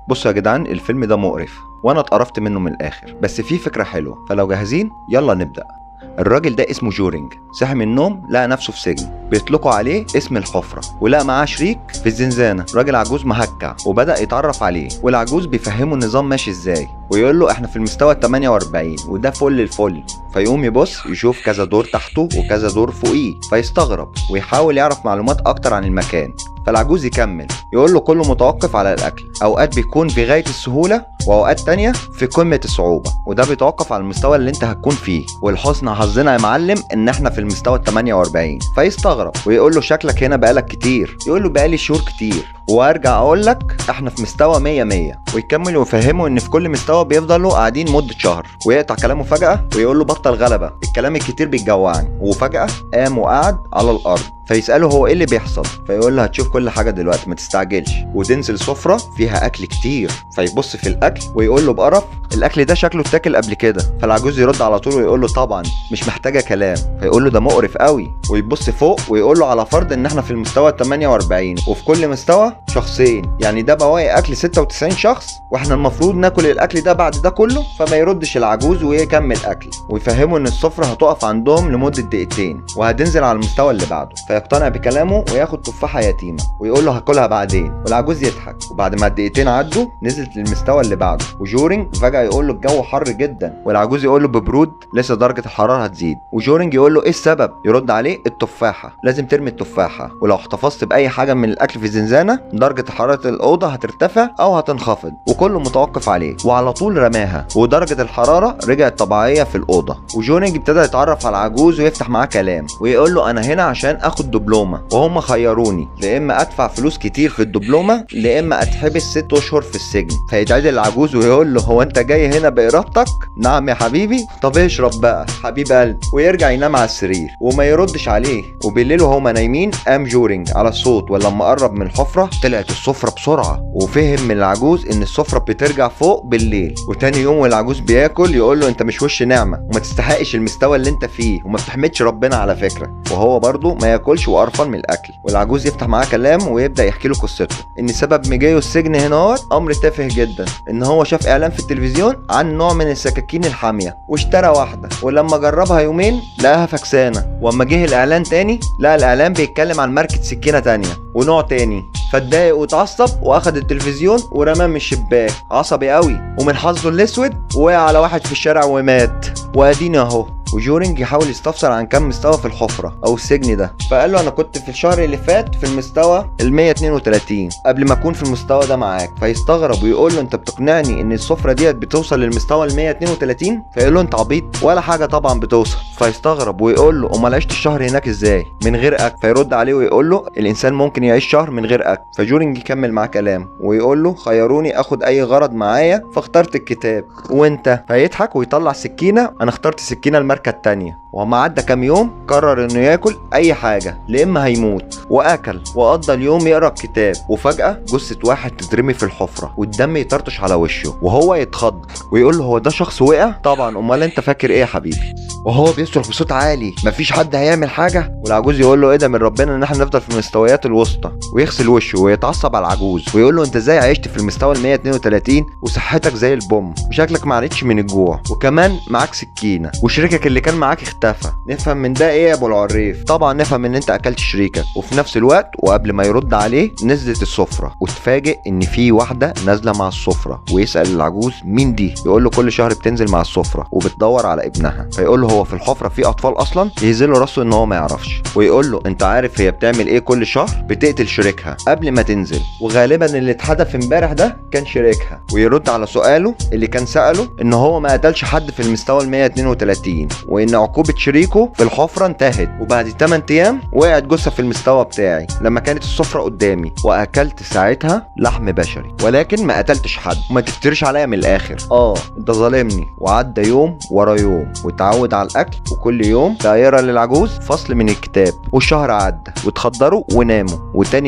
بصوا يا جدعان الفيلم ده مقرف وانا اتقرفت منه من الاخر بس فيه فكره حلوه فلو جاهزين يلا نبدا الراجل ده اسمه جورينج صحي من النوم لقى نفسه في سجن بيطلقوا عليه اسم الحفرة ولقى معاه شريك في الزنزانة راجل عجوز مهكع وبدأ يتعرف عليه والعجوز بيفهمه النظام ماشي ازاي ويقول له احنا في المستوى ال 48 وده فل الفل فيقوم يبص يشوف كذا دور تحته وكذا دور فوقيه فيستغرب ويحاول يعرف معلومات اكتر عن المكان فالعجوز يكمل يقول له كله متوقف على الاكل اوقات بيكون في غايه السهوله واوقات تانية في قمه الصعوبه وده بيتوقف على المستوى اللي انت هتكون فيه والحسن حظنا يا معلم ان احنا في المستوى ال 48 فيستغرب ويقول له شكلك هنا بقالك كتير يقول له بقالي شهور كتير وارجع اقول لك احنا في مستوى 100 100 ويكمل ويفهمه ان في كل مستوى بيفضلوا قاعدين مده شهر ويقطع كلامه فجاه ويقول له بطل غلبه الكلام الكتير بيجوعني وفجاه قام وقعد على الارض فيسأله هو ايه اللي بيحصل فيقول له هتشوف كل حاجة دلوقتي ما تستعجلش وتنزل سفرة فيها أكل كتير فيبص في الأكل ويقول له بقرف الأكل ده شكله اتاكل قبل كده فالعجوز يرد على طول ويقول له طبعا مش محتاجة كلام فيقول له ده مقرف قوي ويبص فوق ويقول له على فرض ان احنا في المستوى ال 48 وفي كل مستوى شخصين يعني ده بواقي اكل 96 شخص واحنا المفروض ناكل الاكل ده بعد ده كله فما يردش العجوز ويكمل اكل ويفهمه ان السفرة هتقف عندهم لمدة دقيقتين وهتنزل على المستوى اللي بعده فيقتنع بكلامه وياخد تفاحة يتيمة ويقول له هاكلها بعدين والعجوز يضحك وبعد ما الدقيقتين عدوا نزلت للمستوى اللي بعده وجورينج فجأة يقول له الجو حر جدا والعجوز يقول له ببرود لسه درجة الحرارة هتزيد وجورينج يقول له ايه السبب يرد عليه التفاحة لازم ترمي التفاحة ولو احتفظت بأي حاجة من الأكل في الزنزانة درجة حرارة الأوضة هترتفع أو هتنخفض وكله متوقف عليه وعلى طول رماها ودرجة الحرارة رجعت طبيعية في الأوضة وجورينج ابتدى يتعرف على العجوز ويفتح معاه كلام ويقول له أنا هنا عشان آخد دبلومة وهم خيروني لا إما أدفع فلوس كتير في الدبلومة لا إما أتحبس ست أشهر في السجن فيتعدل العجوز ويقول له هو أنت جاي هنا بإرادتك؟ نعم يا حبيبي طب اشرب بقى حبيب قلبي ويرجع ينام على السرير وما يردش عليه وبالليل وهما نايمين قام جورينج على الصوت ولما قرب من الحفرة طلعت السفرة بسرعة وفهم من العجوز إن السفرة بترجع فوق بالليل وتاني يوم والعجوز بياكل يقول له أنت مش وش نعمة وما تستحقش المستوى اللي أنت فيه وما بتحمدش ربنا على فكرة وهو برضه ما ياكلش وقرفان من الأكل والعجوز يفتح معاه كلام ويبدأ يحكي له قصته إن سبب مجيه السجن هنا هو أمر تافه جدا إن هو شاف إعلان في التلفزيون عن نوع من السكاكين الحامية واشترى واحدة ولما جربها يومين لقاها فكسانة واما جه الإعلان تاني لقى الإعلان بيتكلم عن ماركة سكينة تانية ونوع تاني فاتضايق واتعصب واخد التلفزيون ورماه من الشباك عصبي قوي ومن حظه الاسود وقع على واحد في الشارع ومات وادينا اهو وجورينج يحاول يستفسر عن كم مستوى في الحفرة أو السجن ده فقال له أنا كنت في الشهر اللي فات في المستوى ال 132 قبل ما أكون في المستوى ده معاك فيستغرب ويقول له أنت بتقنعني إن السفرة ديت بتوصل للمستوى ال 132 فيقول له أنت عبيط ولا حاجة طبعا بتوصل فيستغرب ويقول له أمال عشت الشهر هناك إزاي من غير أكل فيرد عليه ويقول له الإنسان ممكن يعيش شهر من غير أكل فجورينج يكمل معاه كلام ويقول له خيروني آخد أي غرض معايا فاخترت الكتاب وأنت فيضحك ويطلع سكينة أنا اخترت سكينة الماركة التانية وما عدى كام يوم قرر انه ياكل اي حاجه لاما هيموت واكل وقضى اليوم يقرا الكتاب وفجاه جثه واحد تترمي في الحفره والدم يطرطش على وشه وهو يتخض ويقول له هو ده شخص وقع طبعا امال انت فاكر ايه يا حبيبي وهو بيصرخ بصوت عالي مفيش حد هيعمل حاجه والعجوز يقول له ايه ده من ربنا ان احنا نفضل في المستويات الوسطى ويغسل وشه ويتعصب على العجوز ويقول له انت ازاي عشت في المستوى ال 132 وصحتك زي البوم وشكلك ما عانيتش من الجوع وكمان معاك سكينه وشريكك اللي كان معاك اختفى نفهم من ده ايه يا ابو العريف طبعا نفهم ان انت اكلت شريكك وفي نفس الوقت وقبل ما يرد عليه نزلت السفره وتفاجئ ان في واحده نازله مع السفره ويسال العجوز مين دي يقول له كل شهر بتنزل مع السفره وبتدور على ابنها فيقول له هو في الحفره في اطفال اصلا يهزله راسه ان هو ما يعرفش ويقول له انت عارف هي بتعمل ايه كل شهر بتقتل شريكها قبل ما تنزل وغالبا اللي اتحدف امبارح ده كان شريكها ويرد على سؤاله اللي كان ساله ان هو ما قتلش حد في المستوى ال 132 وان عقوبه شريكه في الحفره انتهت وبعد 8 ايام وقعت جثه في المستوى بتاعي لما كانت السفره قدامي واكلت ساعتها لحم بشري ولكن ما قتلتش حد وما تفترش عليا من الاخر اه انت ظالمني وعدى يوم ورا يوم وتعود على الاكل وكل يوم دايره للعجوز فصل من الكتاب والشهر عدى واتخدروا وناموا وتاني يوم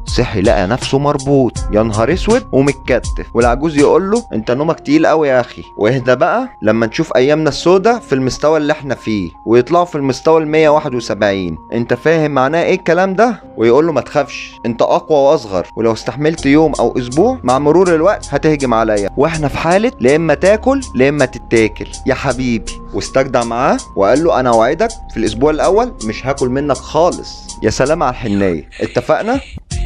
صحي لقى نفسه مربوط يا نهار اسود ومتكتف والعجوز يقول له انت نومك تقيل قوي يا اخي واهدى بقى لما نشوف ايامنا السودة في المستوى اللي احنا فيه ويطلعوا في المستوى ال 171 انت فاهم معناه ايه الكلام ده ويقول له ما تخافش انت اقوى واصغر ولو استحملت يوم او اسبوع مع مرور الوقت هتهجم عليا واحنا في حاله لا اما تاكل لا اما تتاكل يا حبيبي واستجدع معاه وقال له انا اوعدك في الاسبوع الاول مش هاكل منك خالص يا سلام على الحنيه اتفقنا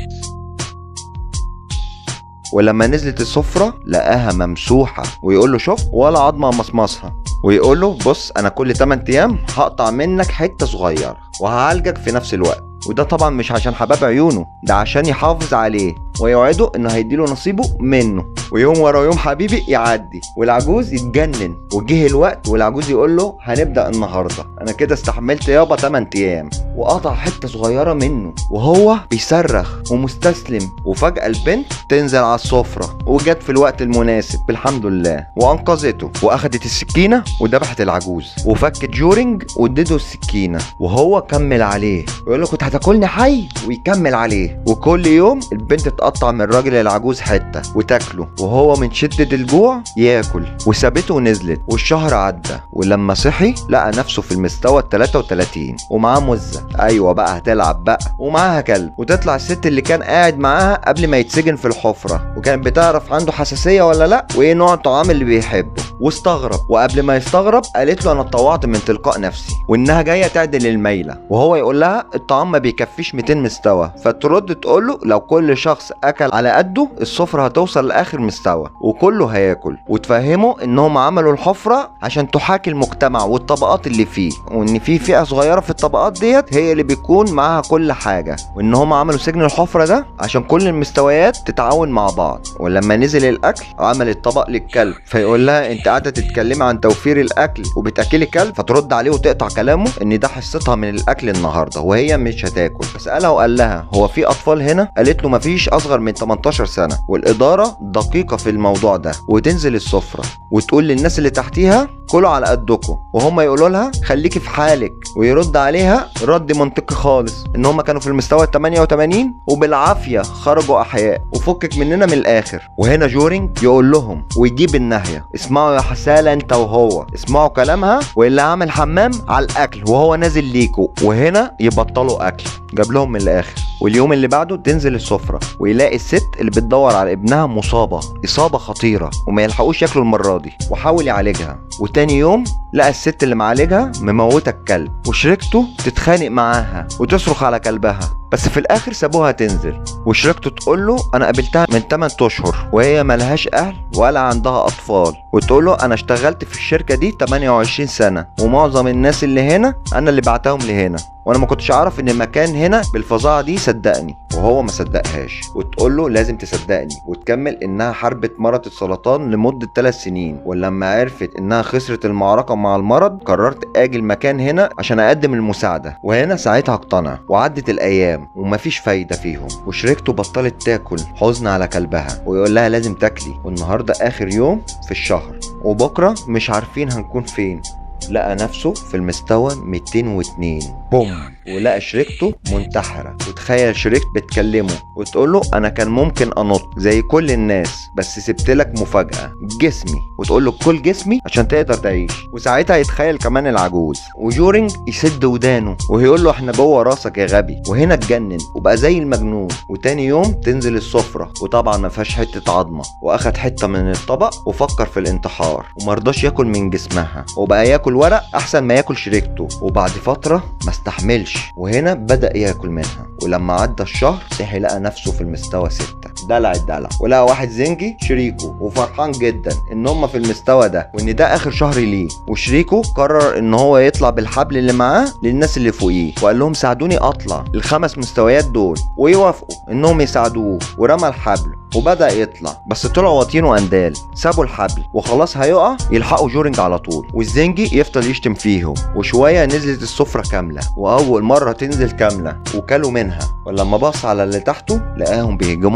ولما نزلت السفرة لقاها ممسوحة ويقول له شوف ولا عظمة مصمصها ويقول له بص انا كل 8 ايام هقطع منك حتة صغيرة وهعالجك في نفس الوقت وده طبعا مش عشان حباب عيونه ده عشان يحافظ عليه ويوعده انه هيديله نصيبه منه ويوم ورا يوم حبيبي يعدي والعجوز يتجنن وجه الوقت والعجوز يقول له هنبدا النهارده انا كده استحملت يابا 8 ايام وقطع حته صغيره منه وهو بيصرخ ومستسلم وفجاه البنت تنزل على السفره وجت في الوقت المناسب بالحمد لله وانقذته واخدت السكينه وذبحت العجوز وفكت جورينج واديته السكينه وهو كمل عليه ويقول له كنت هتاكلني حي ويكمل عليه وكل يوم البنت تقطع من الراجل العجوز حته وتاكله وهو من شده الجوع ياكل وسابته ونزلت والشهر عدى ولما صحي لقى نفسه في المستوى ال 33 ومعاه مزه ايوه بقى هتلعب بقى ومعاها كلب وتطلع الست اللي كان قاعد معاها قبل ما يتسجن في الحفره وكانت بتعرف عنده حساسيه ولا لا وايه نوع الطعام اللي بيحبه واستغرب وقبل ما يستغرب قالت له انا اتطوعت من تلقاء نفسي وانها جايه تعدل الميله وهو يقول لها الطعام ما بيكفيش 200 مستوى فترد تقول له لو كل شخص اكل على قده السفره هتوصل لاخر مستوى وكله هياكل وتفهمه انهم عملوا الحفره عشان تحاكي المجتمع والطبقات اللي فيه وان في فئه صغيره في الطبقات ديت هي اللي بيكون معاها كل حاجه وان هم عملوا سجن الحفره ده عشان كل المستويات تتعاون مع بعض ولما نزل الاكل عمل الطبق للكلب فيقول لها انت قاعده تتكلمي عن توفير الاكل وبتاكلي كلب فترد عليه وتقطع كلامه ان ده حصتها من الاكل النهارده وهي مش هتاكل فسالها وقال لها هو في اطفال هنا قالت له مفيش اصغر من 18 سنه والاداره دقيقه في الموضوع ده وتنزل السفره وتقول للناس اللي تحتيها كلوا على قدكم وهم يقولوا لها خليكي في حالك ويرد عليها رد منطقي خالص ان هم كانوا في المستوى ال 88 وبالعافيه خرجوا احياء وفكك مننا من الاخر وهنا جورينج يقول لهم ويجيب النهيه اسمعوا يا حساله انت وهو اسمعوا كلامها واللي عامل حمام على الاكل وهو نازل ليكوا وهنا يبطلوا اكل جاب لهم من الاخر واليوم اللي بعده تنزل السفره ويلاقي الست اللي بتدور على ابنها مصابه اصابه خطيره وما يلحقوش ياكلوا المره دي وحاول يعالجها وتاني يوم لقى الست اللي معالجها مموته الكلب وشريكته تتخانق معاها وتصرخ على كلبها بس في الاخر سابوها تنزل وشريكته تقول له انا قابلتها من 8 اشهر وهي ملهاش اهل ولا عندها اطفال وتقول له انا اشتغلت في الشركه دي 28 سنه ومعظم الناس اللي هنا انا اللي بعتهم لهنا وانا ما كنتش اعرف ان المكان هنا بالفظاعه دي صدقني وهو ما صدقهاش وتقول له لازم تصدقني وتكمل انها حاربت مرض السرطان لمده 3 سنين ولما عرفت انها خسرت المعركه مع المرض قررت اجي المكان هنا عشان اقدم المساعده وهنا ساعتها اقتنع وعدت الايام ومفيش فايده فيهم وشريكته بطلت تاكل حزن على كلبها ويقول لها لازم تاكلي والنهارده اخر يوم في الشهر وبكره مش عارفين هنكون فين لقى نفسه في المستوى 202 بوم ولقى شريكته منتحرة وتخيل شريكته بتكلمه وتقول له انا كان ممكن انط زي كل الناس بس سبت لك مفاجأة جسمي وتقول له كل جسمي عشان تقدر تعيش وساعتها يتخيل كمان العجوز وجورينج يسد ودانه ويقول له احنا جوه راسك يا غبي وهنا اتجنن وبقى زي المجنون وتاني يوم تنزل السفرة وطبعا ما فيهاش حتة عظمة واخد حتة من الطبق وفكر في الانتحار ومرضاش ياكل من جسمها وبقى ياكل ورق احسن ما ياكل شريكته وبعد فترة ما استحملش وهنا بدأ ياكل منها ولما عدى الشهر صحي لقى نفسه في المستوى ستة دلع الدلع ولقى واحد زنجي شريكه وفرحان جدا ان هم في المستوى ده وان ده اخر شهر ليه وشريكه قرر ان هو يطلع بالحبل اللي معاه للناس اللي فوقيه وقال لهم ساعدوني اطلع الخمس مستويات دول ويوافقوا انهم يساعدوه ورمى الحبل وبدا يطلع بس طلعوا واطيين واندال سابوا الحبل وخلاص هيقع يلحقوا جورينج على طول والزنجي يفضل يشتم فيهم وشويه نزلت السفره كامله واول مره تنزل كامله وكلوا منها ولما بص على اللي تحته لقاهم بيهجموا على الاكل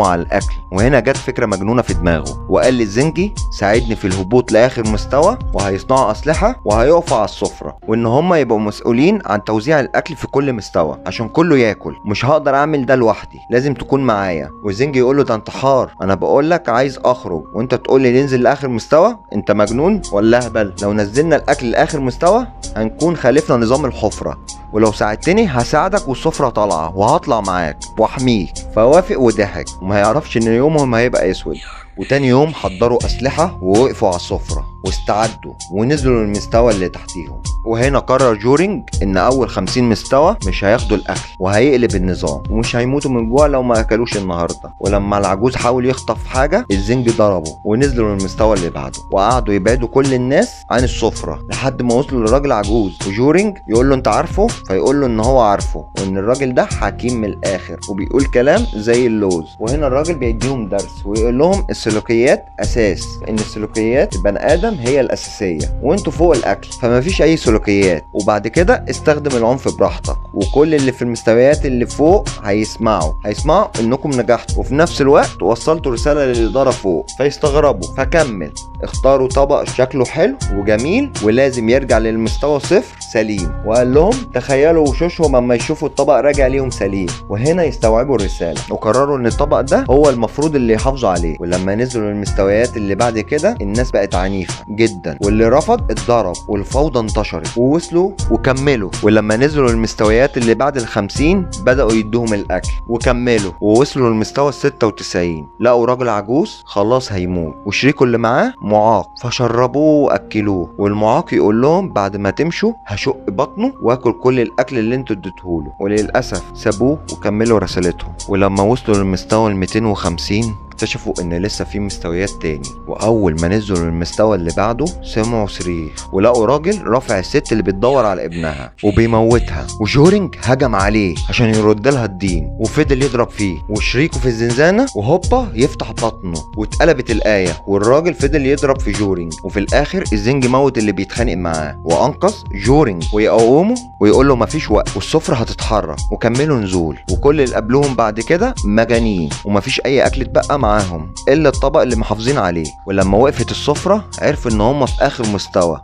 الاكل وهنا جت فكره مجنونه في دماغه وقال للزنجي ساعدني في الهبوط لاخر مستوى وهيصنعوا اسلحه وهيقفوا على السفره وان هم يبقوا مسؤولين عن توزيع الاكل في كل مستوى عشان كله ياكل مش هقدر اعمل ده لوحدي لازم تكون معايا والزنجي يقول له ده انتحار انا بقول لك عايز اخرج وانت تقول لي ننزل لاخر مستوى انت مجنون ولا اهبل لو نزلنا الاكل لاخر مستوى هنكون خالفنا نظام الحفره ولو ساعدتني هساعدك والسفرة طالعة وهطلع معاك واحميك فوافق وضحك وما يعرفش ان يومهم هيبقى اسود وتاني يوم حضروا أسلحة ووقفوا على السفرة واستعدوا ونزلوا للمستوى اللي تحتيهم وهنا قرر جورينج ان اول 50 مستوى مش هياخدوا الاكل وهيقلب النظام ومش هيموتوا من جوع لو ما اكلوش النهارده ولما العجوز حاول يخطف حاجه الزنج ضربه ونزلوا للمستوى اللي بعده وقعدوا يبعدوا كل الناس عن السفره لحد ما وصلوا للراجل عجوز وجورينج يقول له انت عارفه فيقول له ان هو عارفه وان الراجل ده حكيم من الاخر وبيقول كلام زي اللوز وهنا الراجل بيديهم درس ويقول لهم السلوكيات اساس ان السلوكيات البني ادم هي الاساسيه وانتوا فوق الاكل فمفيش اي سلوكيات وبعد كده استخدم العنف براحتك وكل اللي في المستويات اللي فوق هيسمعوا هيسمعوا انكم نجحتوا وفي نفس الوقت وصلتوا رساله للاداره فوق فيستغربوا فكمل اختاروا طبق شكله حلو وجميل ولازم يرجع للمستوى صفر سليم وقال لهم تخيلوا وشوشهم اما يشوفوا الطبق راجع ليهم سليم وهنا يستوعبوا الرساله وقرروا ان الطبق ده هو المفروض اللي يحافظوا عليه ولما نزلوا للمستويات اللي بعد كده الناس بقت عنيفه جدا واللي رفض اتضرب والفوضى انتشرت ووصلوا وكملوا ولما نزلوا المستويات اللي بعد الخمسين بدأوا يدوهم الأكل وكملوا ووصلوا للمستوى الستة وتسعين لقوا راجل عجوز خلاص هيموت وشريكه اللي معاه معاق فشربوه وأكلوه والمعاق يقول لهم بعد ما تمشوا هشق بطنه واكل كل الأكل اللي انتوا اديتهوله وللأسف سابوه وكملوا رسالتهم ولما وصلوا للمستوى ال 250 اكتشفوا ان لسه في مستويات تاني واول ما نزلوا للمستوى اللي بعده سمعوا صريخ ولقوا راجل رافع الست اللي بتدور على ابنها وبيموتها وجورينج هجم عليه عشان يرد لها الدين وفضل يضرب فيه وشريكه في الزنزانه وهوبا يفتح بطنه واتقلبت الايه والراجل فضل يضرب في جورينج وفي الاخر الزنج موت اللي بيتخانق معاه وانقذ جورينج ويقومه ويقول له مفيش وقت والسفره هتتحرك وكملوا نزول وكل اللي قبلهم بعد كده مجانين ومفيش اي اكل اتبقى معاهم الا الطبق اللي محافظين عليه ولما وقفت السفره عرف ان هم في اخر مستوى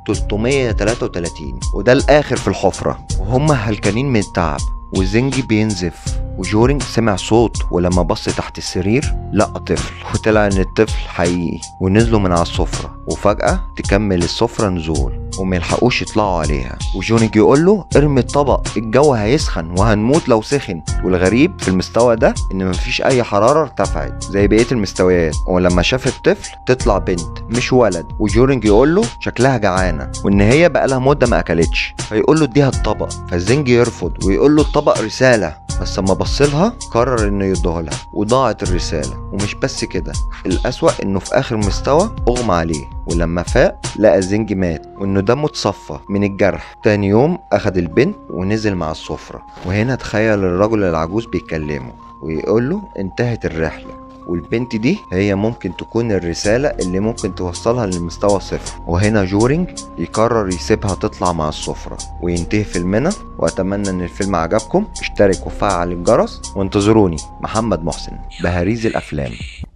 333 وده الاخر في الحفره وهم هلكانين من التعب وزنجي بينزف وجورينج سمع صوت ولما بص تحت السرير لقى طفل وطلع ان الطفل حقيقي ونزلوا من على السفرة وفجأة تكمل السفرة نزول وميلحقوش يطلعوا عليها وجورينج يقول له ارمي الطبق الجو هيسخن وهنموت لو سخن والغريب في المستوى ده ان مفيش اي حرارة ارتفعت زي بقية المستويات ولما شاف الطفل تطلع بنت مش ولد وجورينج يقول له شكلها جعانة وان هي بقالها مدة ما اكلتش فيقول له اديها الطبق فالزنج يرفض ويقول له الطبق رسالة بس اما بصلها قرر انه يديها لها وضاعت الرسالة ومش بس كده الأسوأ انه في اخر مستوى اغمى عليه ولما فاق لقى زنج مات وانه دمه اتصفى من الجرح تاني يوم اخد البنت ونزل مع السفرة وهنا تخيل الرجل العجوز بيكلمه ويقول له انتهت الرحلة والبنت دي هي ممكن تكون الرسالة اللي ممكن توصلها للمستوى صفر وهنا جورينج يقرر يسيبها تطلع مع السفرة وينتهي فيلمنا وأتمنى إن الفيلم عجبكم اشترك وفعل الجرس وانتظروني محمد محسن بهاريز الأفلام